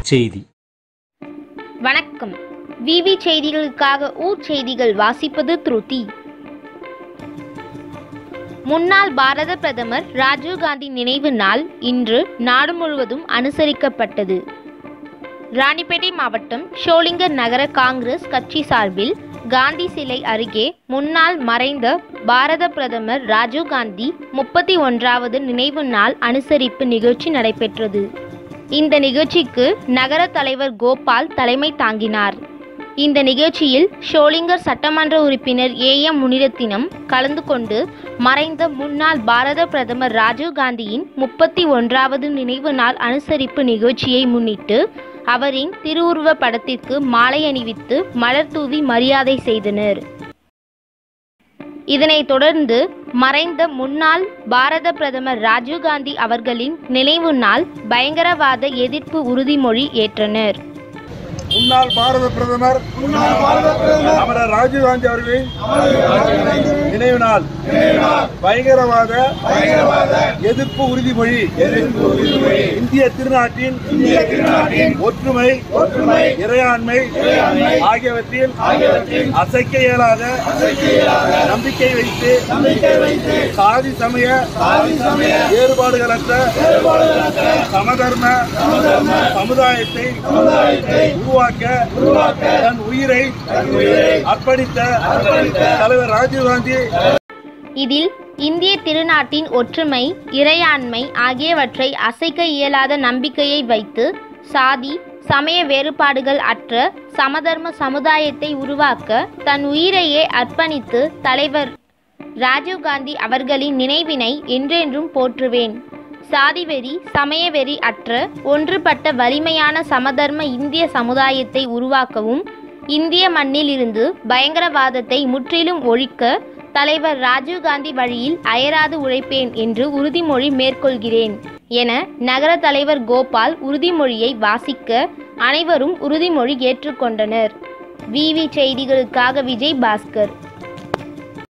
செய்தி வணக்கம் விவி செய்திகளுக்காக ஊர் செய்திகள் வாசிப்பது திருதி முன்னாள் பாரத பிரதமர் ராஜீவ்காந்தி நினைவு நாள் இன்று நாடு முழுவதும் அனுசரிக்கப்பட்டது ராணிப்பேட்டை மாவட்டம் ஷோலிங்கர் நகர காங்கிரஸ் கட்சி சார்பில் காந்தி சிலை அருகே முன்னாள் மறைந்த பாரத பிரதமர் ராஜீவ்காந்தி முப்பத்தி ஒன்றாவது நினைவு நாள் அனுசரிப்பு நிகழ்ச்சி நடைபெற்றது இந்த நிகழ்ச்சிக்கு நகர தலைவர் கோபால் தலைமை தாங்கினார் இந்த நிகழ்ச்சியில் ஷோலிங்கர் சட்டமன்ற உறுப்பினர் ஏ எம் முனிரத்தினம் கலந்து கொண்டு மறைந்த முன்னாள் பாரத பிரதமர் ராஜீவ்காந்தியின் முப்பத்தி ஒன்றாவது நினைவு நாள் அனுசரிப்பு நிகழ்ச்சியை முன்னிட்டு அவரின் திருவுருவ படத்திற்கு மாலை அணிவித்து மலர் தூவி மரியாதை செய்தனர் இதனைத் தொடர்ந்து மறைந்த முன்னாள் பாரத பிரதமர் ராஜீவ்காந்தி அவர்களின் நினைவு நாள் பயங்கரவாத எதிர்ப்பு உறுதிமொழி ஏற்றனர் முன்னாள் பாரத பிரதமர் அமரர் ராஜீவ்காந்தி அவர்களின் நினைவு நாள் பயங்கரவாத எதிர்ப்பு உறுதிமொழி இந்திய திருநாட்டின் ஒற்றுமை இறையாண்மை ஆகியவற்றில் அசைக்க இயலாத நம்பிக்கை வைத்து சாதி சமய வேறுபாடுகளற்ற சமதர்ம சமுதாயத்தை உருவாக்க தன் உயிரை அர்ப்பணித்த தலைவர் ராஜீவ்காந்தி இதில் இந்திய திருநாட்டின் ஒற்றுமை இறையாண்மை ஆகியவற்றை அசைக்க இயலாத நம்பிக்கையை வைத்து சாதி சமய வேறுபாடுகள் அற்ற சமதர்ம சமுதாயத்தை உருவாக்க தன் உயிரையே அர்ப்பணித்து தலைவர் ராஜீவ்காந்தி அவர்களின் நினைவினை என்றென்றும் போற்றுவேன் சாதிவெறி சமயவெறி அற்ற ஒன்றுபட்ட வலிமையான சமதர்ம இந்திய சமுதாயத்தை உருவாக்கவும் இந்திய மண்ணில் இருந்து பயங்கரவாதத்தை முற்றிலும் ஒழிக்க தலைவர் ராஜீவ்காந்தி வழியில் அயராது உழைப்பேன் என்று உறுதிமொழி மேற்கொள்கிறேன் என நகர தலைவர் கோபால் உறுதிமொழியை வாசிக்க அனைவரும் உறுதிமொழி ஏற்றுக்கொண்டனர் விவி செய்திகளுக்காக விஜய் பாஸ்கர்